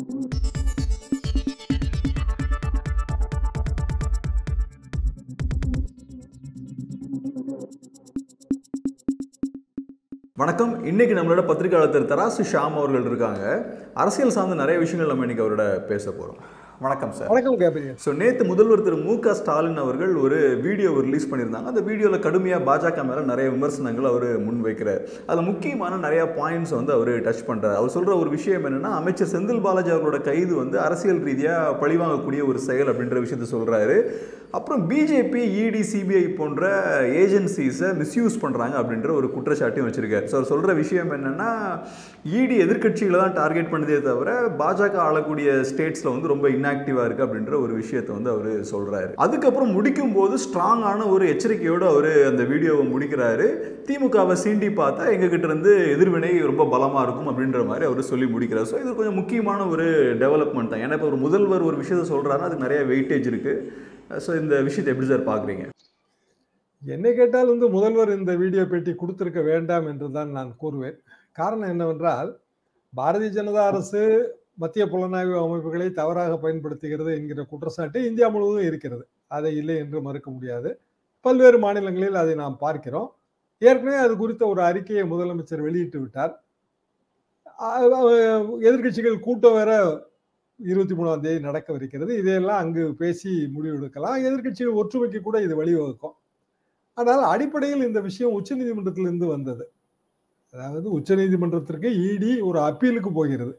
வணக்கம் இன்னைக்கு நம்மளோட பத்திரிகையாளர் தராசு ஷாம் அவர்கள் இருக்காங்க அரசியல் சார்ந்த நிறைய விஷயங்கள் நம்ம இன்னைக்கு அவரோட பேச போறோம் வணக்கம் சார் வணக்கம் கேபிரியல் ஸோ நேற்று முதல்வர் திரு மு க ஸ்டாலின் அவர்கள் ஒரு வீடியோ ரிலீஸ் பண்ணியிருந்தாங்க அந்த வீடியோவில் கடுமையாக பாஜக மேலே நிறைய விமர்சனங்கள் அவர் முன்வைக்கிறார் அதில் முக்கியமான நிறைய பாயிண்ட்ஸ் வந்து அவர் டச் பண்ணுறாரு அவர் சொல்கிற ஒரு விஷயம் என்னென்னா அமைச்சர் செந்தில் பாலாஜி அவர்களோட கைது வந்து அரசியல் ரீதியாக பழிவாங்கக்கூடிய ஒரு செயல் அப்படின்ற விஷயத்த சொல்கிறாரு அப்புறம் பிஜேபி இடி சிபிஐ போன்ற ஏஜென்சிஸை மிஸ்யூஸ் பண்ணுறாங்க அப்படின்ற ஒரு குற்றச்சாட்டையும் வச்சிருக்காரு ஸோ அவர் சொல்கிற விஷயம் என்னென்னா இடி எதிர்க்கட்சிகளை தான் டார்கெட் பண்ணுதே தவிர பாஜக ஆளக்கூடிய ஸ்டேட்ஸில் வந்து ரொம்ப இன்ஆக்டிவாக இருக்குது அப்படின்ற ஒரு விஷயத்தை வந்து அவர் சொல்கிறாரு அதுக்கப்புறம் முடிக்கும் போது ஸ்ட்ராங்கான ஒரு எச்சரிக்கையோடு அவர் அந்த வீடியோவை முடிக்கிறாரு திமுகவை சீண்டி பார்த்தா எங்ககிட்ட இருந்து எதிர்வினை ரொம்ப பலமாக இருக்கும் அப்படின்ற மாதிரி அவர் சொல்லி முடிக்கிறார் ஸோ இது கொஞ்சம் முக்கியமான ஒரு டெவலப்மெண்ட் தான் ஏன்னா இப்போ ஒரு முதல்வர் ஒரு விஷயத்தை சொல்கிறாருன்னா அதுக்கு நிறைய வெயிட்டேஜ் இருக்குது ஸோ இந்த விஷயத்தை எப்படி சார் பார்க்குறீங்க என்னை கேட்டால் வந்து முதல்வர் இந்த வீடியோ பேட்டி கொடுத்திருக்க வேண்டாம் என்று தான் நான் கூறுவேன் காரணம் என்னவென்றால் பாரதிய ஜனதா அரசு மத்திய புலனாய்வு அமைப்புகளை தவறாக பயன்படுத்துகிறது என்கிற குற்றச்சாட்டு இந்தியா முழுவதும் இருக்கிறது அதை இல்லை என்று மறுக்க முடியாது பல்வேறு மாநிலங்களில் அதை நாம் பார்க்கிறோம் ஏற்கனவே அது குறித்த ஒரு அறிக்கையை முதலமைச்சர் வெளியிட்டு விட்டார் அ- அ- எதிர்க்கட்சிகள் கூட்டம் வேற இருபத்தி மூணாம் தேதி நடக்கவிருக்கிறது இதையெல்லாம் அங்கு பேசி முடிவெடுக்கலாம் எதிர்க்கட்சிகள் ஒற்றுமைக்கு கூட இது வழிவகுக்கும் ஆனால் அடிப்படையில் இந்த விஷயம் உச்சநீதிமன்றத்திலிருந்து வந்தது அதாவது உச்சநீதிமன்றத்திற்கு இடி ஒரு அப்பீலுக்கு போகிறது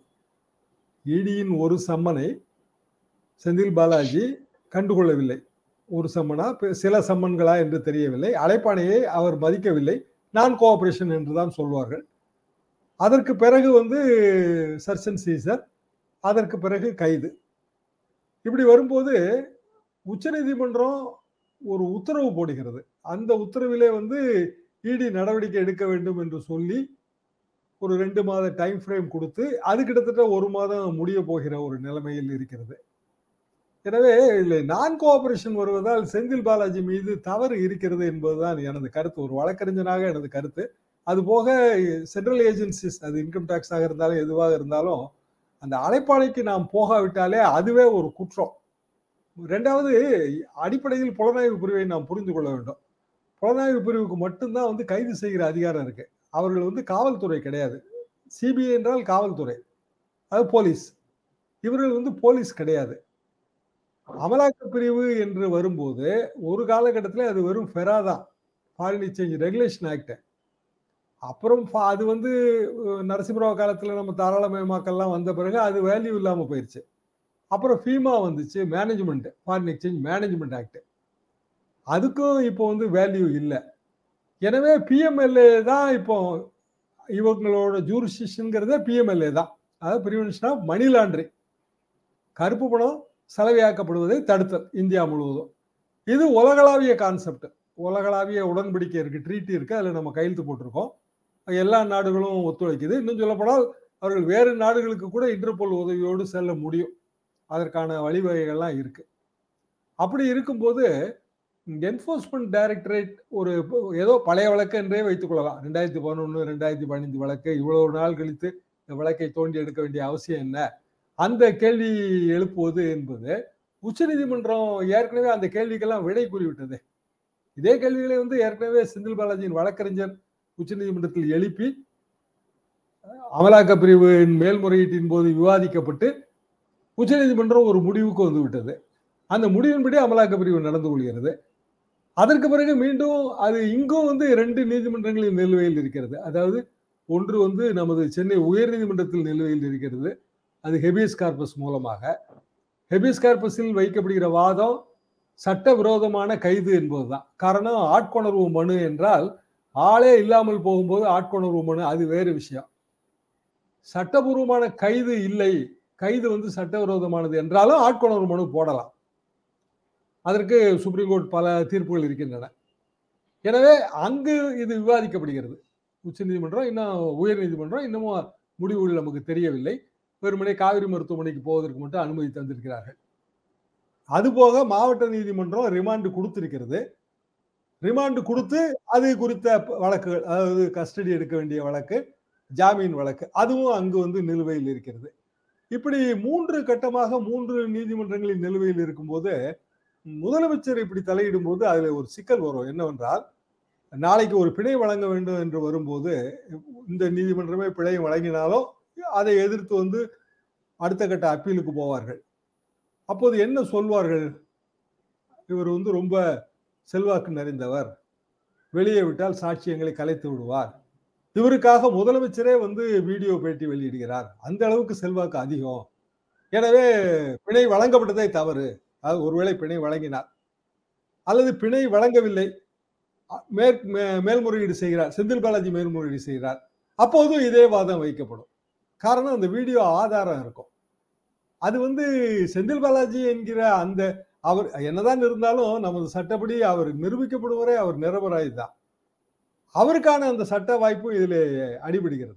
இடியின் ஒரு சம்மனை செந்தில் பாலாஜி கண்டுகொள்ளவில்லை ஒரு சம்மனா பி- சில சம்மன்களா என்று தெரியவில்லை அழைப்பாணையை அவர் மதிக்கவில்லை நான் கோஆபரேஷன் என்று தான் சொல்வார்கள் அதற்கு பிறகு வந்து சர்ச்சன் சீசர் அதற்கு பிறகு கைது இப்படி வரும்போது உச்சநீதிமன்றம் ஒரு உத்தரவு போடுகிறது அந்த உத்தரவிலே வந்து இடி நடவடிக்கை எடுக்க வேண்டும் என்று சொல்லி ஒரு ரெண்டு மாத டைம் ஃப்ரேம் கொடுத்து அது கிட்டத்தட்ட ஒரு மாதம் முடிய போகிற ஒரு நிலைமையில் இருக்கிறது எனவே இல்லை நான் கோஆபரேஷன் வருவதால் செந்தில் பாலாஜி மீது தவறு இருக்கிறது என்பதுதான் எனது கருத்து ஒரு வழக்கறிஞனாக எனது கருத்து அது போக சென்ட்ரல் ஏஜென்சிஸ் அது இன்கம் டேக்ஸாக இருந்தாலும் எதுவாக இருந்தாலும் அந்த அழைப்பாளைக்கு நாம் போகாவிட்டாலே அதுவே ஒரு குற்றம் ரெண்டாவது அடிப்படையில் புலனாய்வு பிரிவை நாம் புரிந்து கொள்ள வேண்டும் புலனாய்வு பிரிவுக்கு மட்டும்தான் வந்து கைது செய்கிற அதிகாரம் இருக்கு அவர்கள் வந்து காவல்துறை கிடையாது சிபிஐ என்றால் காவல்துறை அது போலீஸ் இவர்கள் வந்து போலீஸ் கிடையாது அமலாக்க பிரிவு என்று வரும்போது ஒரு காலகட்டத்தில் அது வெறும் ஃபெரா தான் ஃபாரின் எக்ஸ்சேஞ்ச் ரெகுலேஷன் ஆக்ட் அப்புறம் ஃபா- அது வந்து அஹ், நரசிம்மராவ் காலத்தில் நம்ம தாராளமயமாக்கல்லாம் வந்த பிறகு அது வேல்யூ இல்லாமல் போயிடுச்சு அப்புறம் ஃபீமா வந்துச்சு management foreign exchange management act அதுக்கும் இப்போ வந்து வேல்யூ இல்லை எனவே பிஎம்எல்ஏ தான் இப்போ இவங்களோட ஜூரிஸ்டிஷனுங்கிறதே பிஎம்எல்ஏ தான் அதாவது ப்ரிவென்ஷன் ஆஃப் மணி லாண்டரிங் கருப்பு பணம் செலவையாக்கப்படுவதை தடுத்தல் இந்தியா முழுவதும் இது உலகளாவிய கான்செப்ட் உலகளாவிய உடன்படிக்கை இருக்கு ட்ரீட்டி இருக்கு அதில் நம்ம கையெழுத்து போட்டிருக்கோம் எல்லா நாடுகளும் ஒத்துழைக்குது இன்னும் சொல்லப்போனால் அவர்கள் வேறு நாடுகளுக்கு கூட இன்டர்போல் உதவியோடு செல்ல முடியும் அதற்கான வழிவகைகள்லாம் இருக்கு அப்படி இருக்கும்போது என்ஃபோர்ஸ்மெண்ட் டைரக்டரேட் ஒரு ஏதோ பழைய வழக்கு என்றே வைத்துக் கொள்ளலாம் ரெண்டாயிரத்தி பதினொன்று ரெண்டாயிரத்தி பதினைந்து வழக்கு இவ்வளவு நாள் கழித்து இந்த வழக்கை தோண்டி எடுக்க வேண்டிய அவசியம் என்ன அந்த கேள்வி எழுப்புவது என்பது உச்சநீதிமன்றம் ஏற்கனவே அந்த கேள்விக்கெல்லாம் விடை கூறிவிட்டது இதே கேள்விகளை வந்து ஏற்கனவே செந்தில் பாலாஜியின் வழக்கறிஞர் உச்சநீதிமன்றத்தில் எழுப்பி அமலாக்க பிரிவின் மேல்முறையீட்டின் போது விவாதிக்கப்பட்டு உச்சநீதிமன்றம் ஒரு முடிவுக்கு வந்து விட்டது அந்த முடிவின்படி அமலாக்க பிரிவு நடந்து கொள்கிறது அதற்கு பிறகு மீண்டும் அது இங்கும் வந்து ரெண்டு நீதிமன்றங்களில் நிலுவையில் இருக்கிறது அதாவது ஒன்று வந்து நமது சென்னை உயர்நீதிமன்றத்தில் நிலுவையில் இருக்கிறது அது ஹெபியஸ் கார்பஸ் மூலமாக ஹெபியஸ் கார்பஸில் வைக்கப்படுகிற வாதம் சட்டவிரோதமான கைது என்பதுதான் காரணம் ஆட்கொணர்வு மனு என்றால் ஆளே இல்லாமல் போகும்போது ஆட்கொணர்வு மனு அது வேறு விஷயம் சட்டபூர்வமான கைது இல்லை கைது வந்து சட்டவிரோதமானது என்றாலும் ஆட்கொணர்வு மனு போடலாம் அதற்கு சுப்ரீம் கோர்ட் பல தீர்ப்புகள் இருக்கின்றன எனவே அங்கு இது விவாதிக்கப்படுகிறது உச்சநீதிமன்றம் இன்னும் உயர்நீதிமன்றம் இன்னமும் முடிவுகள் நமக்கு தெரியவில்லை வெறுமனே காவிரி மருத்துவமனைக்கு போவதற்கு மட்டும் அனுமதி தந்திருக்கிறார்கள் அதுபோக மாவட்ட நீதிமன்றம் ரிமாண்டு கொடுத்திருக்கிறது ரிமாண்டு கொடுத்து அது குறித்த வழக்குகள் அதாவது கஸ்டடி எடுக்க வேண்டிய வழக்கு ஜாமீன் வழக்கு அதுவும் அங்கு வந்து நிலுவையில் இருக்கிறது இப்படி மூன்று கட்டமாக மூன்று நீதிமன்றங்களின் நிலுவையில் இருக்கும்போது முதலமைச்சர் இப்படி தலையிடும் போது அதுல ஒரு சிக்கல் வரும் என்னவென்றால் நாளைக்கு ஒரு பிணை வழங்க வேண்டும் என்று வரும்போது இந்த நீதிமன்றமே பிழை வழங்கினாலும் அதை எதிர்த்து வந்து அடுத்த கட்ட அப்பீலுக்கு போவார்கள் அப்போது என்ன சொல்வார்கள் இவர் வந்து ரொம்ப செல்வாக்கு நிறைந்தவர் வெளியே விட்டால் சாட்சியங்களை கலைத்து விடுவார் இவருக்காக முதலமைச்சரே வந்து வீடியோ பேட்டி வெளியிடுகிறார் அந்த அளவுக்கு செல்வாக்கு அதிகம் எனவே பிணை வழங்கப்பட்டதே தவறு அது ஒருவேளை பிணை வழங்கினார் அல்லது பிணை வழங்கவில்லை மேற் மேல்முறையீடு செய்கிறார் செந்தில் பாலாஜி மேல்முறையீடு செய்கிறார் அப்போதும் இதே வாதம் வைக்கப்படும் காரணம் அந்த வீடியோ ஆதாரம் இருக்கும் அது வந்து செந்தில் பாலாஜி என்கிற அந்த அவர் என்னதான் இருந்தாலும் நமது சட்டப்படி அவர் நிரூபிக்கப்படும் வரை அவர் நிரபராதி தான் அவருக்கான அந்த சட்ட வாய்ப்பும் இதில் அடிபடுகிறது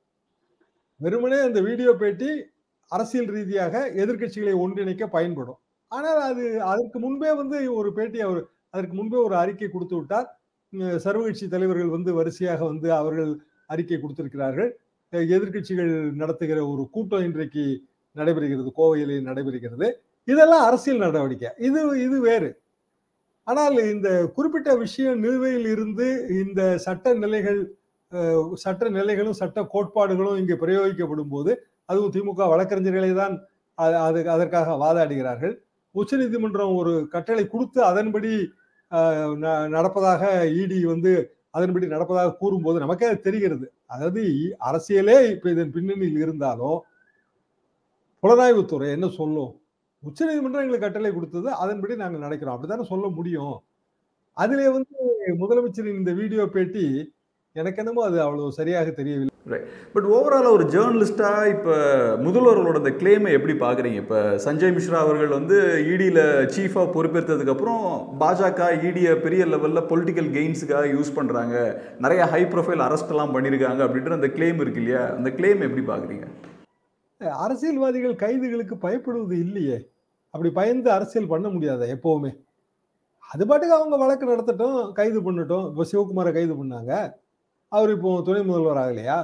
வெறுமனே அந்த வீடியோ பேட்டி அரசியல் ரீதியாக எதிர்கட்சிகளை ஒன்றிணைக்க பயன்படும் ஆனால் அது அதற்கு முன்பே வந்து ஒரு பேட்டி அவர் அதற்கு முன்பே ஒரு அறிக்கை கொடுத்து விட்டார் சர்வகட்சி தலைவர்கள் வந்து வரிசையாக வந்து அவர்கள் அறிக்கை கொடுத்திருக்கிறார்கள் எதிர்கட்சிகள் நடத்துகிற ஒரு கூட்டம் இன்றைக்கு நடைபெறுகிறது கோவையிலே நடைபெறுகிறது இதெல்லாம் அரசியல் நடவடிக்கை இது இது வேறு ஆனால் இந்த குறிப்பிட்ட விஷயம் நிலுவையில் இருந்து இந்த சட்ட நிலைகள் சட்ட நிலைகளும் சட்ட கோட்பாடுகளும் இங்கு பிரயோகிக்கப்படும் போது அதுவும் திமுக வழக்கறிஞர்களை தான் அது அதற்காக வாதாடுகிறார்கள் உச்சநீதிமன்றம் ஒரு கட்டளை கொடுத்து அதன்படி நடப்பதாக இடி வந்து அதன்படி நடப்பதாக கூறும்போது நமக்கே தெரிகிறது அதாவது அரசியலே இப்ப இதன் பின்னணியில் இருந்தாலும் புலனாய்வுத்துறை என்ன சொல்லும் உச்சநீதிமன்றம் எங்களுக்கு கட்டளை கொடுத்தது அதன்படி நாங்கள் நடக்கிறோம் அப்படித்தானே சொல்ல முடியும் அதிலே வந்து முதலமைச்சரின் இந்த வீடியோ பேட்டி எனக்கு என்னமோ அது அவ்வளவு சரியாக தெரியவில்லை பட் ஓவராலாக ஒரு ஜேர்னலிஸ்டாக இப்போ முதல்வர்களோட இந்த கிளைமை எப்படி பார்க்குறீங்க இப்போ சஞ்சய் மிஸ்ரா அவர்கள் வந்து இடியில் சீஃபாக பொறுப்பேற்றதுக்கப்புறம் பாஜக இடியை பெரிய லெவலில் பொலிட்டிக்கல் கெயின்ஸுக்காக யூஸ் பண்ணுறாங்க நிறைய ஹை ப்ரொஃபைல் அரெஸ்ட்லாம் பண்ணியிருக்காங்க அப்படின்ற அந்த கிளைம் இருக்கு இல்லையா அந்த கிளைம் எப்படி பார்க்குறீங்க அரசியல்வாதிகள் கைதுகளுக்கு பயப்படுவது இல்லையே அப்படி பயந்து அரசியல் பண்ண முடியாத எப்பவுமே அது பாட்டுக்கு அவங்க வழக்கு நடத்தட்டும் கைது பண்ணட்டும் இப்போ சிவகுமாரை கைது பண்ணாங்க அவர் இப்போ துணை முதல்வர் ஆகலையா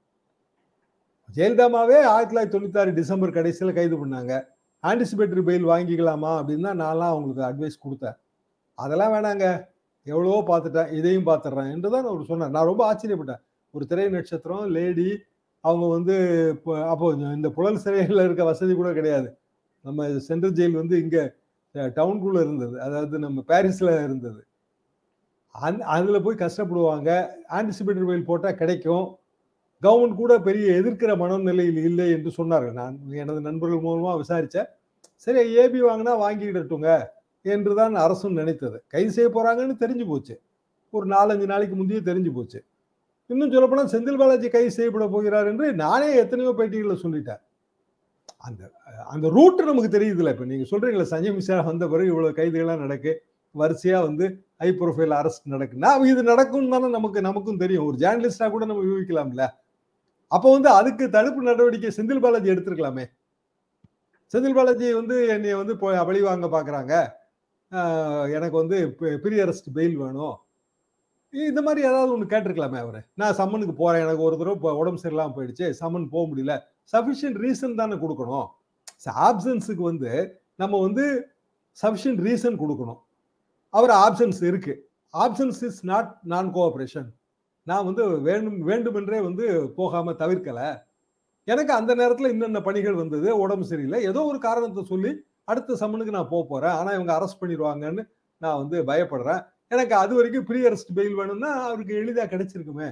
ஜெயலலிதாமாவே ஆயிரத்தி தொள்ளாயிரத்தி தொண்ணூத்தி ஆறு டிசம்பர் கடைசியில் கைது பண்ணாங்க ஆன்டிசிபேட்டரி பெயில் வாங்கிக்கலாமா அப்படின்னு தான் நான்லாம் அவங்களுக்கு அட்வைஸ் கொடுத்தேன் அதெல்லாம் வேணாங்க எவ்வளவோ பார்த்துட்டேன் இதையும் பார்த்துட்றேன் என்று தான் அவர் சொன்னார் நான் ரொம்ப ஆச்சரியப்பட்டேன் ஒரு திரை நட்சத்திரம் லேடி அவங்க வந்து அப்போ இந்த புழல் சிறையில் இருக்க வசதி கூட கிடையாது நம்ம சென்ட்ரல் ஜெயில் வந்து இங்கே டவுனுக்குள்ளே இருந்தது அதாவது நம்ம பாரிஸில் இருந்தது அந் அதில் போய் கஷ்டப்படுவாங்க ஆன்டிசிபேட்டரி பெயில் போட்டால் கிடைக்கும் கவர்மெண்ட் கூட பெரிய எதிர்க்கிற மனநிலையில் இல்லை என்று சொன்னார்கள் நான் எனது நண்பர்கள் மூலமாக விசாரித்தேன் சரி ஏபி வாங்கினா வாங்கிக்கிடட்டுங்க என்று தான் அரசும் நினைத்தது கைது செய்ய போகிறாங்கன்னு தெரிஞ்சு போச்சு ஒரு நாலஞ்சு நாளைக்கு முந்தைய தெரிஞ்சு போச்சு இன்னும் சொல்லப்போனால் செந்தில் பாலாஜி கைது செய்யப்பட போகிறார் என்று நானே எத்தனையோ பேட்டிகளில் சொல்லிட்டேன் அந்த அந்த ரூட்டு நமக்கு தெரியுதுல்ல இப்போ நீங்கள் சொல்கிறீங்களா சஞ்சய் மிஸ்ரா வந்த பிறகு இவ்வளோ கைதுகள்லாம் நடக்கு வரிசையாக வந்து ஹை ப்ரொஃபைல் அரெஸ்ட் நடக்குன்னா இது நடக்கும் தானே நமக்கு நமக்கும் தெரியும் ஒரு ஜேர்னலிஸ்டாக கூட நம்ம யூகிக்கலாம்ல அப்போ வந்து அதுக்கு தடுப்பு நடவடிக்கை செந்தில் பாலாஜி எடுத்திருக்கலாமே செந்தில் பாலாஜி வந்து என்னை வந்து பழி வாங்க பார்க்குறாங்க எனக்கு வந்து ப்ரீ அரெஸ்ட் பெயில் வேணும் இந்த மாதிரி ஏதாவது ஒன்று கேட்டிருக்கலாமே அவர் நான் சம்மனுக்கு போகிறேன் எனக்கு ஒரு தடவை இப்போ உடம்பு சரியில்லாமல் போயிடுச்சு சம்மன் போக முடியல சஃபிஷியன்ட் ரீசன் தானே கொடுக்கணும் ஆப்சன்ஸுக்கு வந்து நம்ம வந்து சஃபிஷியன்ட் ரீசன் கொடுக்கணும் அவர் ஆப்ஷன்ஸ் இருக்கு options is not non cooperation நான் வந்து வேண்டும் வேண்டுமென்றே வந்து போகாம தவிர்க்கல எனக்கு அந்த நேரத்தில் இன்னென்ன பணிகள் வந்தது உடம்பு சரியில்லை ஏதோ ஒரு காரணத்தை சொல்லி அடுத்த சம்மனுக்கு நான் போக போறேன் ஆனா இவங்க அரெஸ்ட் பண்ணிடுவாங்கன்னு நான் வந்து பயப்படுறேன் எனக்கு அது வரைக்கும் ப்ரீ அரெஸ்ட் பெயில் வேணும்னா அவருக்கு எளிதாக கிடைச்சிருக்குமே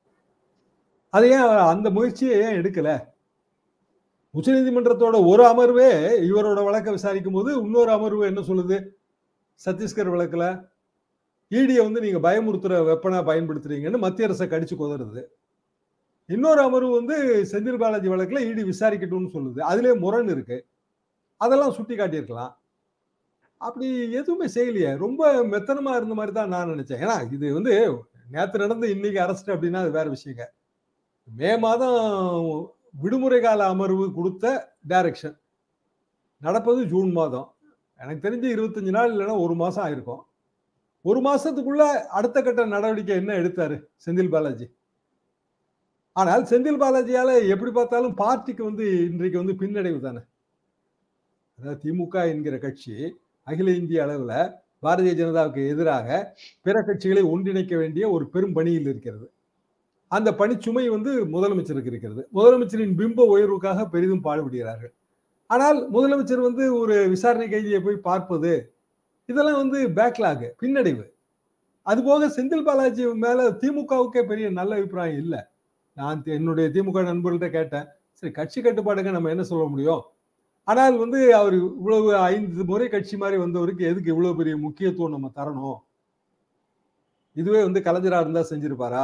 அதை ஏன் அந்த முயற்சியை ஏன் எடுக்கல உச்சநீதிமன்றத்தோட ஒரு அமர்வே இவரோட வழக்கை விசாரிக்கும் போது இன்னொரு அமர்வு என்ன சொல்லுது சத்தீஸ்கர் வழக்கில் ஈடியை வந்து நீங்க பயமுறுத்துற வெப்பனா பயன்படுத்துறீங்கன்னு மத்திய அரசை கடிச்சு குதறுது இன்னொரு அமர்வு வந்து செந்தில் பாலாஜி வழக்கில் இடி விசாரிக்கட்டும்னு சொல்லுது அதுலேயே முரண் இருக்கு அதெல்லாம் சுட்டி காட்டியிருக்கலாம் அப்படி எதுவுமே செய்யலையே ரொம்ப மெத்தனமா இருந்த மாதிரி தான் நான் நினைச்சேன் ஏன்னா இது வந்து நேற்று நடந்து இன்னைக்கு அரெஸ்ட் அப்படின்னா அது வேற விஷயங்க மே மாதம் விடுமுறை கால அமர்வு கொடுத்த டைரக்ஷன் நடப்பது ஜூன் மாதம் எனக்கு தெரிஞ்சு இருபத்தஞ்சு நாள் இல்லைன்னா ஒரு மாசம் ஆயிருக்கும் ஒரு மாசத்துக்குள்ள அடுத்த கட்ட நடவடிக்கை என்ன எடுத்தாரு செந்தில் பாலாஜி ஆனால் செந்தில் பாலாஜியால எப்படி பார்த்தாலும் பார்ட்டிக்கு வந்து இன்றைக்கு வந்து பின்னடைவு தானே அதாவது திமுக என்கிற கட்சி அகில இந்திய அளவுல பாரதிய ஜனதாவுக்கு எதிராக பிற கட்சிகளை ஒன்றிணைக்க வேண்டிய ஒரு பெரும் பணியில் இருக்கிறது அந்த பணிச்சுமை வந்து முதலமைச்சருக்கு இருக்கிறது முதலமைச்சரின் பிம்ப உயர்வுக்காக பெரிதும் பாடுபடுகிறார்கள் ஆனால் முதலமைச்சர் வந்து ஒரு விசாரணை கைதியை போய் பார்ப்பது இதெல்லாம் வந்து பேக்லாக் பின்னடைவு அதுபோக செந்தில் பாலாஜி மேல திமுகவுக்கே பெரிய நல்ல அபிப்பிராயம் இல்லை நான் என்னுடைய திமுக நண்பர்கள்ட்ட கேட்டேன் சரி கட்சி கட்டுப்பாடுங்க நம்ம என்ன சொல்ல முடியும் ஆனால் வந்து அவர் இவ்வளவு ஐந்து முறை கட்சி மாதிரி வந்தவருக்கு எதுக்கு இவ்வளவு பெரிய முக்கியத்துவம் நம்ம தரணும் இதுவே வந்து கலைஞரா இருந்தா செஞ்சிருப்பாரா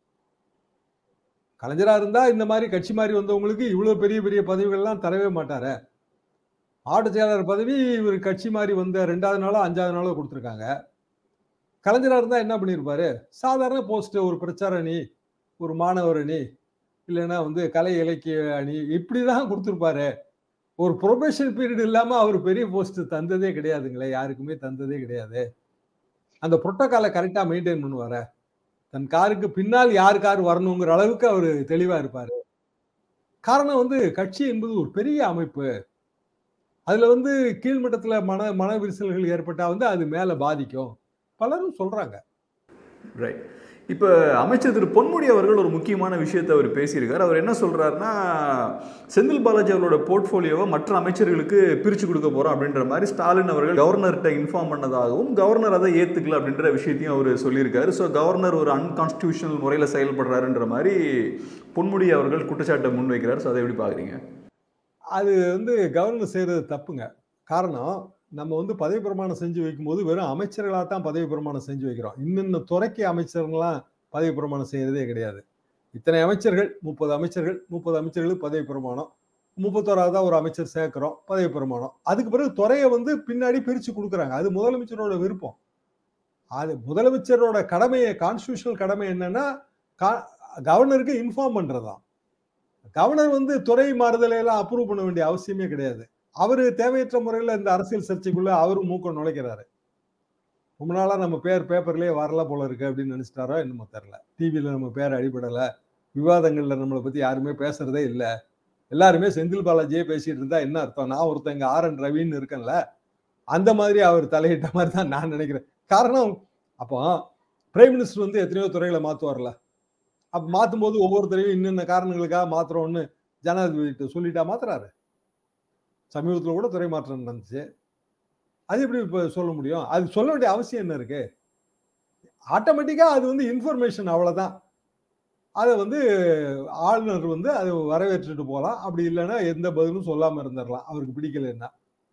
கலைஞரா இருந்தா இந்த மாதிரி கட்சி மாதிரி வந்தவங்களுக்கு இவ்வளவு பெரிய பெரிய பதவிகள்லாம் தரவே மாட்டாரு ஆட்டு செயலாளர் பதவி இவர் கட்சி மாதிரி வந்த ரெண்டாவது நாளோ அஞ்சாவது நாளோ கொடுத்துருக்காங்க கலைஞரா இருந்தா என்ன பண்ணியிருப்பாரு சாதாரண போஸ்ட் ஒரு பிரச்சார அணி ஒரு மாணவர் அணி இல்லைன்னா வந்து கலை இலக்கிய அணி இப்படிதான் கொடுத்துருப்பாரு ஒரு ப்ரொபேஷன் பீரியட் இல்லாம அவர் பெரிய போஸ்ட் தந்ததே கிடையாதுங்களே யாருக்குமே தந்ததே கிடையாது அந்த புரோட்டோகாலை கரெக்டா மெயின்டைன் பண்ணுவார தன் காருக்கு பின்னால் யார் கார் வரணுங்கிற அளவுக்கு அவர் தெளிவா இருப்பாரு காரணம் வந்து கட்சி என்பது ஒரு பெரிய அமைப்பு அதுல வந்து கீழ்மட்டத்துல மன மன விரிசல்கள் ஏற்பட்டா வந்து அது மேல பாதிக்கும் பலரும் சொல்றாங்க ரைட் இப்போ அமைச்சர் திரு பொன்முடி அவர்கள் ஒரு முக்கியமான விஷயத்தை அவர் பேசியிருக்கார் அவர் என்ன சொல்றாருன்னா செந்தில் பாலாஜி அவர்களோட போர்ட்ஃபோலியோவை மற்ற அமைச்சர்களுக்கு பிரித்து கொடுக்க போறோம் அப்படின்ற மாதிரி ஸ்டாலின் அவர்கள் கவர்னர்கிட்ட இன்ஃபார்ம் பண்ணதாகவும் கவர்னர் அதை ஏத்துக்கல அப்படின்ற விஷயத்தையும் அவர் சொல்லியிருக்காரு ஸோ கவர்னர் ஒரு அன்கான்ஸ்டியூஷனல் முறையில் செயல்படுறாருன்ற மாதிரி பொன்முடி அவர்கள் குற்றச்சாட்டை முன்வைக்கிறார் ஸோ அதை எப்படி பார்க்குறீங்க அது வந்து கவர்னர் செய்யறது தப்புங்க காரணம் நம்ம வந்து பதவி பிரமாணம் செஞ்சு வைக்கும்போது வெறும் அமைச்சர்களாக தான் பதவி பிரமாணம் செஞ்சு வைக்கிறோம் இன்னின்ன துறைக்கு அமைச்சர்கள்லாம் பதவி பிரமாணம் செய்யறதே கிடையாது இத்தனை அமைச்சர்கள் முப்பது அமைச்சர்கள் முப்பது அமைச்சர்களுக்கு பதவி பிரமாணம் முப்பத்தோராவதா ஒரு அமைச்சர் சேர்க்கிறோம் பதவி பிரமாணம் அதுக்கு பிறகு துறையை வந்து பின்னாடி பிரிச்சு கொடுக்குறாங்க அது முதலமைச்சரோட விருப்பம் அது முதலமைச்சரோட கடமையை கான்ஸ்டியூஷனல் கடமை என்னன்னா கவர்னருக்கு இன்ஃபார்ம் பண்றதுதான் கவர்னர் வந்து துறை மாறுதலை எல்லாம் அப்ரூவ் பண்ண வேண்டிய அவசியமே கிடையாது அவரு தேவையற்ற முறையில் இந்த அரசியல் சர்ச்சைக்குள்ள அவரும் மூக்க நுழைக்கிறாரு ரொம்ப நாளா நம்ம பேர் பேப்பர்லயே வரல போல இருக்கு அப்படின்னு நினைச்சிட்டாரோ என்னமோ தெரில டிவியில நம்ம பேர் அடிபடல விவாதங்கள்ல நம்மளை பத்தி யாருமே பேசுறதே இல்லை எல்லாருமே செந்தில் பாலாஜியே பேசிட்டு இருந்தா என்ன அர்த்தம் நான் ஒருத்தன் இங்க ஆர் என் ரவின்னு இருக்கேன்ல அந்த மாதிரி அவர் தலையிட்ட மாதிரி தான் நான் நினைக்கிறேன் காரணம் அப்போ பிரைம் மினிஸ்டர் வந்து எத்தனையோ துறைகளை மாத்துவார்ல அப்ப மாத்தும் போது ஒவ்வொரு தடவையும் இன்னென்ன காரணங்களுக்காக மாத்துறோம்னு ஜனாதிபதி சொல்லிட்டா மாத்துறாரு சமீபத்தில் கூட துறை மாற்றம் நடந்துச்சு அது எப்படி இப்போ சொல்ல முடியும் அது சொல்ல வேண்டிய அவசியம் என்ன இருக்கு ஆட்டோமேட்டிக்கா அது வந்து இன்ஃபர்மேஷன் அவ்வளவுதான் அதை வந்து ஆளுநர் வந்து அதை வரவேற்றுட்டு போகலாம் அப்படி இல்லைன்னா எந்த பதிலும் சொல்லாம இருந்துடலாம் அவருக்கு பிடிக்கலன்னா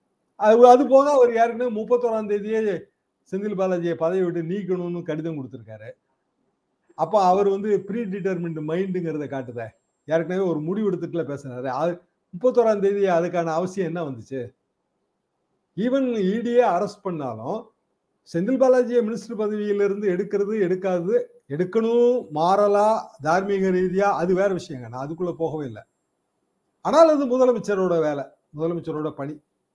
அது அது போக அவர் யாருக்குன்னா முப்பத்தோராம் தேதியே செந்தில் பாலாஜியை பதவி விட்டு நீக்கணும்னு கடிதம் கொடுத்துருக்காரு அப்போ அவர் வந்து ப்ரீ டிட்டர்மின்ட் மைண்டுங்கிறத காட்டுத ஏற்கனவே ஒரு முடிவு எடுத்துட்டுல பேசுறாரு அது முப்பத்தோராம் தேதி அதுக்கான அவசியம் என்ன வந்துச்சு ஈவன் இடியே அரெஸ்ட் பண்ணாலும் செந்தில் பாலாஜியை மினிஸ்டர் பதவியிலிருந்து எடுக்கிறது எடுக்காது எடுக்கணும் மாறலா தார்மீக ரீதியா அது வேற விஷயங்க நான் அதுக்குள்ள போகவே இல்லை ஆனால் அது முதலமைச்சரோட வேலை முதலமைச்சரோட பணி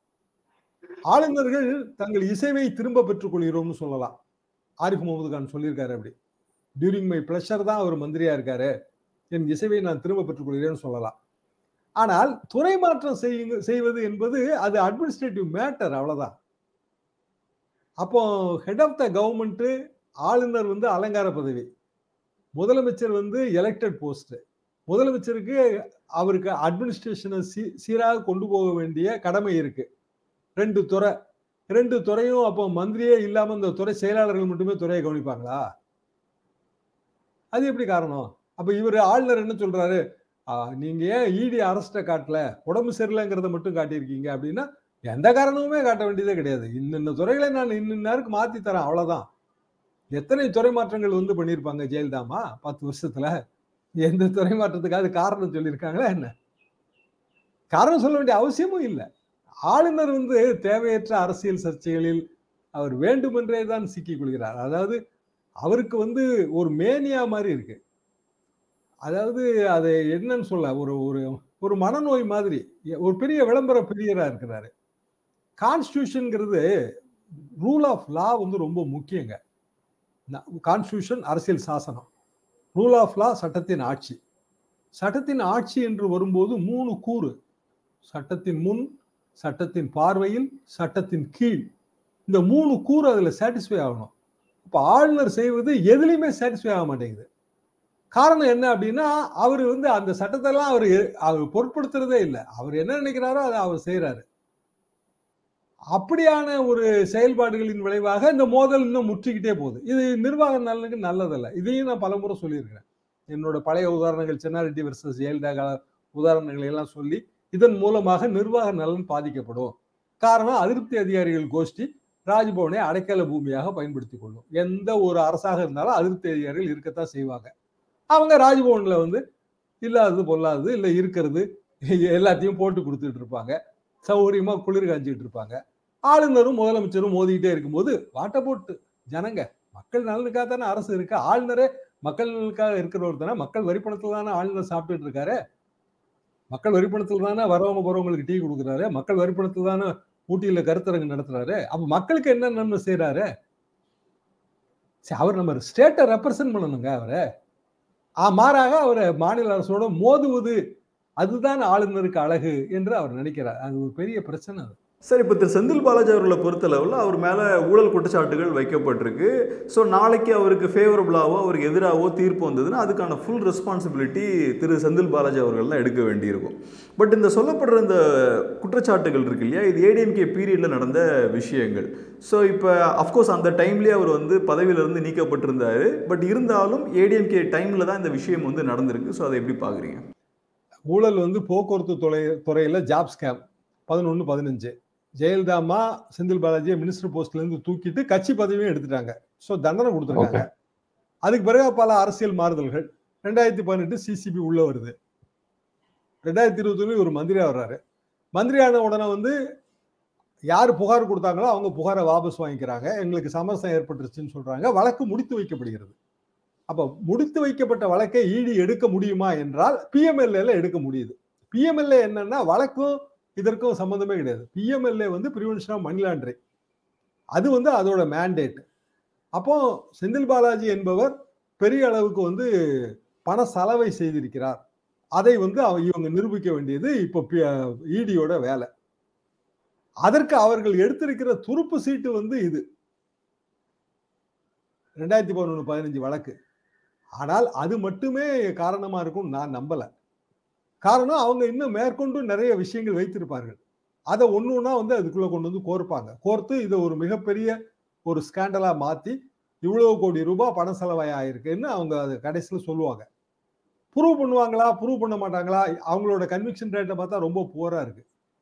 ஆளுநர்கள் தங்கள் இசைவை திரும்ப பெற்றுக் கொள்கிறோம்னு சொல்லலாம் ஆரிஃப் முகமது கான் சொல்லியிருக்காரு அப்படி டியூரிங் மை பிளஷர் தான் அவர் மந்திரியா இருக்காரு என் இசைவை நான் திரும்ப பெற்றுக் கொள்கிறேன்னு சொல்லலாம் ஆனால் துறை மாற்றம் செய்யுங்க செய்வது என்பது அது அட்மினிஸ்ட்ரேட்டிவ் மேட்டர் அவ்வளவுதான் அப்போ ஹெட் ஆஃப் த கவர்மெண்ட் ஆளுநர் வந்து அலங்கார பதவி முதலமைச்சர் வந்து எலெக்டட் போஸ்ட் முதலமைச்சருக்கு அவருக்கு அட்மினிஸ்ட்ரேஷனை சீ சீராக கொண்டு போக வேண்டிய கடமை இருக்கு ரெண்டு துறை ரெண்டு துறையும் அப்போ மந்திரியே இல்லாம இந்த துறை செயலாளர்கள் மட்டுமே துறையை கவனிப்பாங்களா அது எப்படி காரணம் அப்ப இவர் ஆளுநர் என்ன சொல்றாரு நீங்க ஏன் இடி அரஸ்ட காட்டல உடம்பு சரியில்லைங்கிறத மட்டும் காட்டியிருக்கீங்க அப்படின்னா எந்த காரணமுமே காட்ட வேண்டியதே கிடையாது இன்னின்ன துறைகளை நான் இன்னின்னாருக்கு மாத்தி தரேன் அவ்வளவுதான் எத்தனை துறை மாற்றங்கள் வந்து பண்ணியிருப்பாங்க ஜெயலலிதாமா பத்து வருஷத்துல எந்த துறை மாற்றத்துக்காவது காரணம் சொல்லியிருக்காங்களா என்ன காரணம் சொல்ல வேண்டிய அவசியமும் இல்லை ஆளுநர் வந்து தேவையற்ற அரசியல் சர்ச்சைகளில் அவர் வேண்டுமென்றே தான் சிக்கிக் கொள்கிறார் அதாவது அவருக்கு வந்து ஒரு மேனியா மாதிரி இருக்கு அதாவது அது என்னன்னு சொல்ல ஒரு ஒரு ஒரு மனநோய் மாதிரி ஒரு பெரிய விளம்பர பிரியரா இருக்கிறாரு கான்ஸ்டியூஷன்ங்கிறது ரூல் ஆஃப் லா வந்து ரொம்ப முக்கியங்க கான்ஸ்டியூஷன் அரசியல் சாசனம் ரூல் ஆஃப் லா சட்டத்தின் ஆட்சி சட்டத்தின் ஆட்சி என்று வரும்போது மூணு கூறு சட்டத்தின் முன் சட்டத்தின் பார்வையில் சட்டத்தின் கீழ் இந்த மூணு கூறு அதுல சாட்டிஸ்ஃபை ஆகணும் இப்போ ஆளுநர் செய்வது எதுலையுமே சாட்டிஸ்ஃபை ஆக மாட்டேங்குது காரணம் என்ன அப்படின்னா அவர் வந்து அந்த சட்டத்தெல்லாம் அவர் அவர் பொருட்படுத்துறதே இல்லை அவர் என்ன நினைக்கிறாரோ அதை அவர் செய்யறாரு அப்படியான ஒரு செயல்பாடுகளின் விளைவாக இந்த மோதல் இன்னும் முற்றிக்கிட்டே போகுது இது நிர்வாக நலனுக்கு நல்லதல்ல இதையும் நான் பலமுறை சொல்லியிருக்கிறேன் என்னோட பழைய உதாரணங்கள் சென்னாரெட்டி வர்சஸ் ஜெயலலிதா கால உதாரணங்களை எல்லாம் சொல்லி இதன் மூலமாக நிர்வாக நலன் பாதிக்கப்படும் காரணம் அதிருப்தி அதிகாரிகள் கோஷ்டி ராஜ்பவனை அடைக்கல பூமியாக பயன்படுத்திக் கொள்ளும் எந்த ஒரு அரசாக இருந்தாலும் அதிருப்தி அதிகாரிகள் இருக்கத்தான் செய்வாங்க அவங்க ராஜ்பவன்ல வந்து இல்லாதது பொல்லாதது இல்லை இருக்கிறது எல்லாத்தையும் போட்டு கொடுத்துட்டு இருப்பாங்க சௌகரியமா குளிர் காஞ்சிட்டு இருப்பாங்க ஆளுநரும் முதலமைச்சரும் மோதிக்கிட்டே இருக்கும்போது வாட்ட போட்டு ஜனங்க மக்கள் நலனுக்காக தானே அரசு இருக்கு ஆளுநரே மக்கள் நலனுக்காக இருக்கிறவர் தானே மக்கள் வரிப்பணத்துல தானே ஆளுநர் சாப்பிட்டுட்டு இருக்காரு மக்கள் வரிப்பணத்துல தானே வரவங்க போறவங்களுக்கு டீ கொடுக்குறாரு மக்கள் வரிப்பணத்துல தானே ஊட்டியில கருத்தரங்கு நடத்துறாரு அப்ப மக்களுக்கு என்ன நன்மை செய்யறாரு சரி அவர் நம்ம ஸ்டேட்டை ரெப்ரசன்ட் பண்ணணுங்க அவரை ஆ மாறாக அவரை மாநில அரசோட மோதுவது அதுதான் ஆளுநருக்கு அழகு என்று அவர் நினைக்கிறார் அது ஒரு பெரிய பிரச்சனை அது சார் இப்போ திரு செந்தில் பாலாஜி அவர்களை பொறுத்தளவில் அவர் மேலே ஊழல் குற்றச்சாட்டுகள் வைக்கப்பட்டிருக்கு ஸோ நாளைக்கு அவருக்கு ஃபேவரபுளாவோ அவருக்கு எதிராகவோ தீர்ப்பு வந்ததுன்னா அதுக்கான ஃபுல் ரெஸ்பான்சிபிலிட்டி திரு செந்தில் பாலாஜி அவர்கள் தான் எடுக்க வேண்டியிருக்கும் பட் இந்த சொல்லப்படுற இந்த குற்றச்சாட்டுகள் இருக்கு இல்லையா இது ஏடிஎம்கே பீரியடில் நடந்த விஷயங்கள் ஸோ இப்போ அஃப்கோர்ஸ் அந்த டைம்லேயே அவர் வந்து பதவியிலிருந்து நீக்கப்பட்டிருந்தாரு பட் இருந்தாலும் ஏடிஎம்கே டைமில் தான் இந்த விஷயம் வந்து நடந்திருக்கு ஸோ அதை எப்படி பார்க்குறீங்க ஊழல் வந்து போக்குவரத்து துறை துறையில் ஜாப் ஸ்கேம் பதினொன்று பதினஞ்சு ஜெயலலிதா அம்மா செந்தில் பாலாஜியை மினிஸ்டர் போஸ்ட்ல இருந்து தூக்கிட்டு கட்சி பதவியும் எடுத்துட்டாங்க ஸோ தண்டனை கொடுத்துருக்காங்க அதுக்கு பிறகு பல அரசியல் மாறுதல்கள் ரெண்டாயிரத்தி பதினெட்டு சிசிபி உள்ள வருது ரெண்டாயிரத்தி இருபத்தி ஒரு மந்திரியா வர்றாரு மந்திரியான உடனே வந்து யார் புகார் கொடுத்தாங்களோ அவங்க புகாரை வாபஸ் வாங்கிக்கிறாங்க எங்களுக்கு சமரசம் ஏற்பட்டுருச்சுன்னு சொல்றாங்க வழக்கு முடித்து வைக்கப்படுகிறது அப்ப முடித்து வைக்கப்பட்ட வழக்கை ஈடி எடுக்க முடியுமா என்றால் பிஎம்எல்ஏல எடுக்க முடியுது பிஎம்எல்ஏ என்னன்னா வழக்கும் இதற்கும் சம்பந்தமே கிடையாது பிஎம்எல்ஏ வந்து பிரிவென்ஷன் ஆஃப் மணி லாண்டரிங் அது வந்து அதோட மேண்டேட் அப்போ செந்தில் பாலாஜி என்பவர் பெரிய அளவுக்கு வந்து பண செலவை செய்திருக்கிறார் அதை வந்து இவங்க நிரூபிக்க வேண்டியது இப்போ இடியோட வேலை அதற்கு அவர்கள் எடுத்திருக்கிற துருப்பு சீட்டு வந்து இது ரெண்டாயிரத்தி பதினொன்று பதினஞ்சு வழக்கு ஆனால் அது மட்டுமே காரணமா இருக்கும் நான் நம்பல காரணம் அவங்க இன்னும் மேற்கொண்டு நிறைய விஷயங்கள் வைத்திருப்பார்கள் அதை ஒன்று ஒன்றா வந்து அதுக்குள்ள கொண்டு வந்து கோர்ப்பாங்க கோர்த்து இதை ஒரு மிகப்பெரிய ஒரு ஸ்கேண்டலா மாத்தி இவ்வளவு கோடி ரூபாய் பண செலவாய் ஆயிருக்குன்னு அவங்க அதை கடைசியில் சொல்லுவாங்க ப்ரூவ் பண்ணுவாங்களா ப்ரூவ் பண்ண மாட்டாங்களா அவங்களோட கன்விக்ஷன் ரேட்டை பார்த்தா ரொம்ப புவரா இருக்கு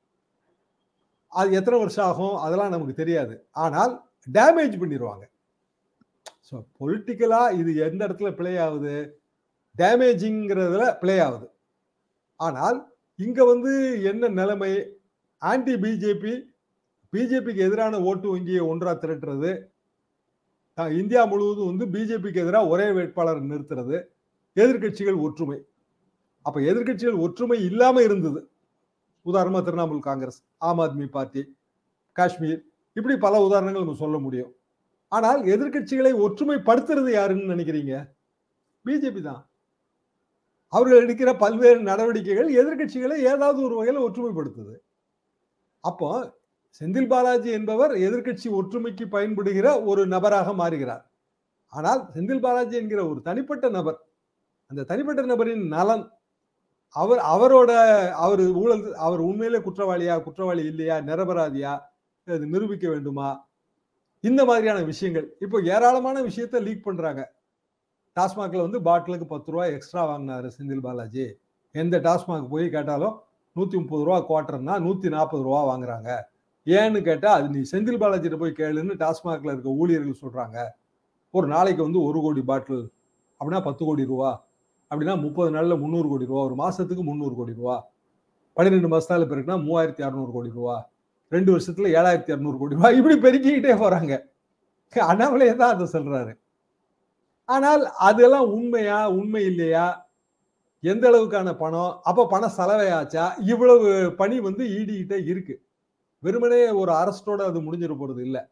அது எத்தனை வருஷம் ஆகும் அதெல்லாம் நமக்கு தெரியாது ஆனால் டேமேஜ் பண்ணிடுவாங்க ஸோ பொலிட்டிக்கலா இது எந்த இடத்துல பிளே ஆகுது டேமேஜிங்கிறதுல பிளே ஆகுது ஆனால் இங்க வந்து என்ன நிலைமை ஆன்டி பிஜேபி பிஜேபிக்கு எதிரான ஓட்டு வங்கியை ஒன்றா திரட்டுறது இந்தியா முழுவதும் வந்து பிஜேபிக்கு எதிராக ஒரே வேட்பாளர் நிறுத்துறது எதிர்கட்சிகள் ஒற்றுமை அப்ப எதிர்கட்சிகள் ஒற்றுமை இல்லாம இருந்தது உதாரணமா திரிணாமுல் காங்கிரஸ் ஆம் ஆத்மி பார்ட்டி காஷ்மீர் இப்படி பல உதாரணங்கள் நம்ம சொல்ல முடியும் ஆனால் எதிர்கட்சிகளை ஒற்றுமைப்படுத்துறது யாருன்னு நினைக்கிறீங்க பிஜேபி தான் அவர்கள் எடுக்கிற பல்வேறு நடவடிக்கைகள் எதிர்கட்சிகளை ஏதாவது ஒரு வகையில் ஒற்றுமைப்படுத்துது அப்போ செந்தில் பாலாஜி என்பவர் எதிர்கட்சி ஒற்றுமைக்கு பயன்படுகிற ஒரு நபராக மாறுகிறார் ஆனால் செந்தில் பாலாஜி என்கிற ஒரு தனிப்பட்ட நபர் அந்த தனிப்பட்ட நபரின் நலன் அவர் அவரோட அவர் ஊழல் அவர் உண்மையிலே குற்றவாளியா குற்றவாளி இல்லையா நிரபராதியா அது நிரூபிக்க வேண்டுமா இந்த மாதிரியான விஷயங்கள் இப்போ ஏராளமான விஷயத்த லீக் பண்றாங்க டாஸ்மாக்ல வந்து பாட்டிலுக்கு பத்து ரூபா எக்ஸ்ட்ரா வாங்கினாரு செந்தில் பாலாஜி எந்த டாஸ்மாக் போய் கேட்டாலும் நூத்தி முப்பது ரூபா குவார்டர்னா நூத்தி நாற்பது ரூபா வாங்குறாங்க ஏன்னு கேட்டா அது நீ செந்தில் பாலாஜிட்ட போய் கேளுன்னு டாஸ்மாக்ல இருக்க ஊழியர்கள் சொல்றாங்க ஒரு நாளைக்கு வந்து ஒரு கோடி பாட்டில் அப்படின்னா பத்து கோடி ரூபா அப்படின்னா முப்பது நாள்ல முந்நூறு கோடி ரூபா ஒரு மாசத்துக்கு முந்நூறு கோடி ரூபா பன்னிரெண்டு மாசத்தால பிறகுனா மூவாயிரத்தி அறுநூறு கோடி ரூபா ரெண்டு வருஷத்துல ஏழாயிரத்தி இரநூறு கோடி ரூபாய் இப்படி பெருக்கிக்கிட்டே போறாங்க அண்ணாமலையே தான் அதை சொல்றாரு ஆனால் அதெல்லாம் உண்மையா உண்மை இல்லையா எந்த அளவுக்கான பணம் அப்ப பணம் செலவையாச்சா இவ்வளவு பணி வந்து ஈடிக்கிட்டே இருக்கு வெறுமனே ஒரு அரஸ்டோட அது முடிஞ்சிட போறது இல்லை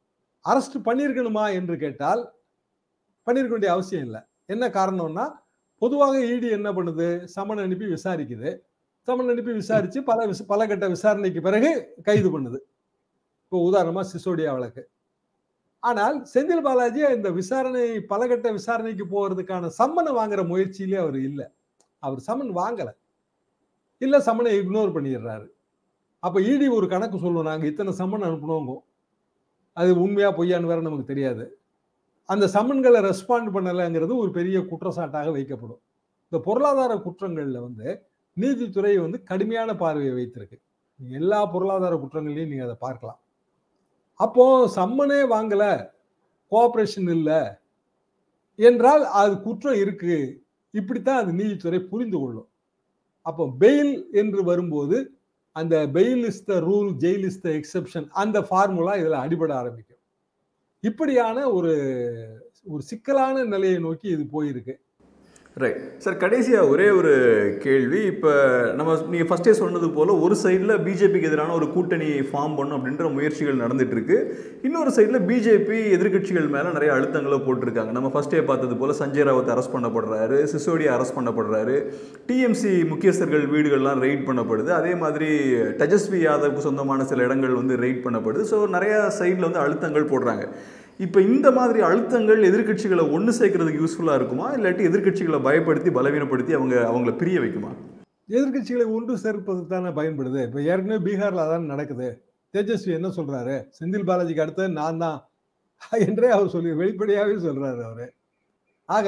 அரஸ்ட் பண்ணியிருக்கணுமா என்று கேட்டால் பண்ணியிருக்க வேண்டிய அவசியம் இல்லை என்ன காரணம்னா பொதுவாக இடி என்ன பண்ணுது சமன் அனுப்பி விசாரிக்குது சமன் அனுப்பி விசாரிச்சு பல விச- பல கட்ட விசாரணைக்கு பிறகு கைது பண்ணுது இப்போ உதாரணமா சிசோடியா வழக்கு ஆனால் செந்தில் பாலாஜி இந்த விசாரணை பலகட்ட விசாரணைக்கு போறதுக்கான சம்மனை வாங்குற முயற்சியிலே அவர் இல்லை அவர் சம்மன் வாங்கல இல்ல சம்மனை இக்னோர் பண்ணிடுறாரு அப்ப இடி ஒரு கணக்கு சொல்லுவோம் நாங்க இத்தனை சம்மன் அனுப்பணுங்க அது உண்மையா பொய்யான்னு வேற நமக்கு தெரியாது அந்த சம்மன்களை ரெஸ்பாண்ட் பண்ணலைங்கிறது ஒரு பெரிய குற்றச்சாட்டாக வைக்கப்படும் இந்த பொருளாதார குற்றங்கள்ல வந்து நீதித்துறை வந்து கடுமையான பார்வையை வைத்திருக்கு நீங்க எல்லா பொருளாதார குற்றங்கள்லையும் நீங்க அதை பார்க்கலாம் அப்போ சம்மனே வாங்கல கோஆபரேஷன் இல்லை என்றால் அது குற்றம் இருக்கு இப்படித்தான் அது நீதித்துறை புரிந்து கொள்ளும் அப்போ பெயில் என்று வரும்போது அந்த bail is the rule jail is the exception அந்த ஃபார்முலா இதுல அடிபட ஆரம்பிக்கும் இப்படியான ஒரு ஒரு சிக்கலான நிலையை நோக்கி இது போயிருக்கு ரைட் சார் கடைசியாக ஒரே ஒரு கேள்வி இப்போ நம்ம நீங்கள் ஃபஸ்ட்டே சொன்னது போல் ஒரு சைடில் பிஜேபிக்கு எதிரான ஒரு கூட்டணி ஃபார்ம் பண்ணும் அப்படின்ற முயற்சிகள் நடந்துட்டு இருக்கு இன்னொரு சைடில் பிஜேபி எதிர்க்கட்சிகள் மேலே நிறைய அழுத்தங்களை போட்டிருக்காங்க நம்ம ஃபஸ்ட்டே பார்த்தது போல் சஞ்சய் ராவத் அரெஸ்ட் பண்ணப்படுறாரு சிசோடியா அரெஸ்ட் பண்ணப்படுறாரு டிஎம்சி முக்கியஸ்தர்கள் வீடுகள்லாம் ரெய்ட் பண்ணப்படுது அதே மாதிரி டஜஸ்வி யாதவுக்கு சொந்தமான சில இடங்கள் வந்து ரெய்ட் பண்ணப்படுது ஸோ நிறைய சைடில் வந்து அழுத்தங்கள் போடுறாங்க இப்போ இந்த மாதிரி அழுத்தங்கள் எதிர்க்கட்சிகளை ஒன்று சேர்க்கறதுக்கு யூஸ்ஃபுல்லாக இருக்குமா இல்லாட்டி எதிர்க்கட்சிகளை பயப்படுத்தி பலவீனப்படுத்தி அவங்க அவங்கள பிரிய வைக்குமா எதிர்க்கட்சிகளை ஒன்று சேர்ப்பது தானே பயன்படுது இப்போ ஏற்கனவே பீகார்ல அதான் நடக்குது தேஜஸ்வி என்ன சொல்றாரு செந்தில் பாலாஜிக்கு அடுத்து நான் தான் என்றே அவர் சொல்லி வெளிப்படையாகவே சொல்றாரு அவரு ஆக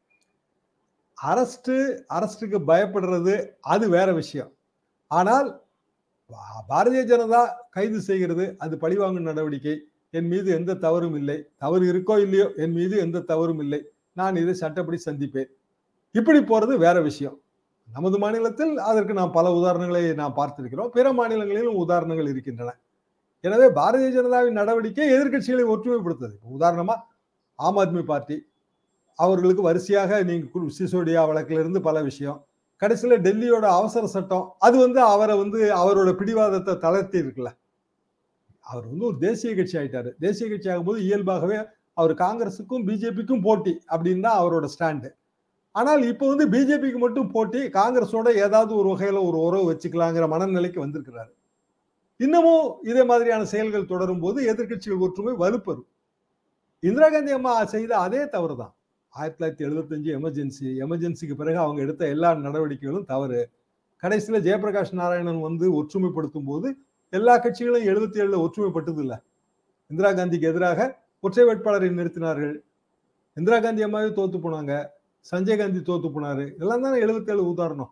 அரஸ்ட் அரஸ்டுக்கு பயப்படுறது அது வேற விஷயம் ஆனால் பா- பாரதிய ஜனதா கைது செய்கிறது அது பழிவாங்கும் நடவடிக்கை என் மீது எந்த தவறும் இல்லை தவறு இருக்கோ இல்லையோ என் மீது எந்த தவறும் இல்லை நான் இதை சட்டப்படி சந்திப்பேன் இப்படி போறது வேற விஷயம் நமது மாநிலத்தில் அதற்கு நாம் பல உதாரணங்களை நாம் பார்த்திருக்கிறோம் பிற மாநிலங்களிலும் உதாரணங்கள் இருக்கின்றன எனவே பாரதிய ஜனதாவின் நடவடிக்கை எதிர்க்கட்சிகளை ஒற்றுமைப்படுத்துது இப்ப உதாரணமா ஆம் ஆத்மி பார்ட்டி அவர்களுக்கு வரிசையாக நீங்க கு- சிசோடியா வழக்குல இருந்து பல விஷயம் கடைசியில டெல்லியோட அவசர சட்டம் அது வந்து அவரை வந்து அவரோட பிடிவாதத்தை தளர்த்தி இருக்குல்ல அவர் வந்து ஒரு தேசிய கட்சி ஆயிட்டாரு தேசிய கட்சி ஆகும்போது இயல்பாகவே அவர் காங்கிரஸுக்கும் பிஜேபிக்கும் போட்டி அப்படின்னு தான் அவரோட ஸ்டாண்டு ஆனால் இப்போ வந்து பிஜேபிக்கு மட்டும் போட்டி காங்கிரஸோட ஏதாவது ஒரு வகையில ஒரு உறவு வச்சுக்கலாங்கிற மனநிலைக்கு வந்திருக்கிறாரு இன்னமும் இதே மாதிரியான செயல்கள் தொடரும் போது எதிர்க்கட்சிகள் ஒற்றுமை வலுப்பெறும் இந்திரா காந்தி அம்மா செய்த அதே தவறு தான் ஆயிரத்தி தொள்ளாயிரத்தி எழுபத்தஞ்சு எமர்ஜென்சி எமர்ஜென்சிக்கு பிறகு அவங்க எடுத்த எல்லா நடவடிக்கைகளும் தவறு கடைசியில ஜெயபிரகாஷ் நாராயணன் வந்து ஒற்றுமைப்படுத்தும் போது எல்லா கட்சிகளும் எழுபத்தி ஏழுல ஒற்றுமைப்பட்டது இல்ல இந்திரா காந்திக்கு எதிராக ஒற்றை வேட்பாளரை நிறுத்தினார்கள் இந்திரா காந்தி அம்மாவே தோத்து போனாங்க சஞ்சய் காந்தி தோத்து போனாரு இதெல்லாம் தானே எழுபத்தி ஏழு உதாரணம்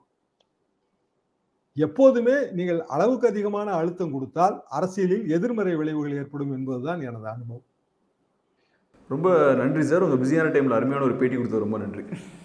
எப்போதுமே நீங்கள் அளவுக்கு அதிகமான அழுத்தம் கொடுத்தால் அரசியலில் எதிர்மறை விளைவுகள் ஏற்படும் என்பதுதான் எனது அனுபவம் ரொம்ப நன்றி சார் உங்கள் பிஸியான டைமில் அருமையான ஒரு பேட்டி கொடுத்தது ரொம்ப நன்றி